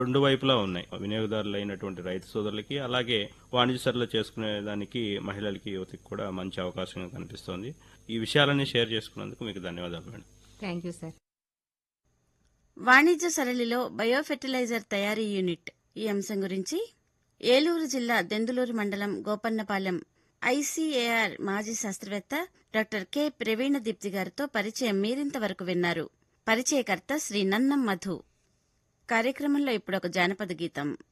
రెండు వైపులా ఉన్నాయి వినియోగదారులు అయినటువంటి రైతు సోదరులకి అలాగే వాణిజ్య సరళ చేసుకునే దానికి మహిళలకి యువతకి కూడా మంచి అవకాశంగా కనిపిస్తోంది ఈ విషయాలన్నీ షేర్ చేసుకున్నందుకు మీకు ధన్యవాదాలు మేడం థ్యాంక్ యూ సార్ వాణిజ్య సరళిలో బయోఫెర్టిలైజర్ తయారీ యూనిట్ ఈ అంశం గురించి ఏలూరు జిల్లా దెందులూరు మండలం గోపన్నపాలెం ఐసీఏఆర్ మాజీ శాస్త్రవేత్త డాక్టర్ కె ప్రవీణ దీప్తి గారితో పరిచయం మీరింతవరకు విన్నారు పరిచయకర్త శ్రీ నన్నం మధు కార్యక్రమంలో ఇప్పుడు ఒక జానపద గీతం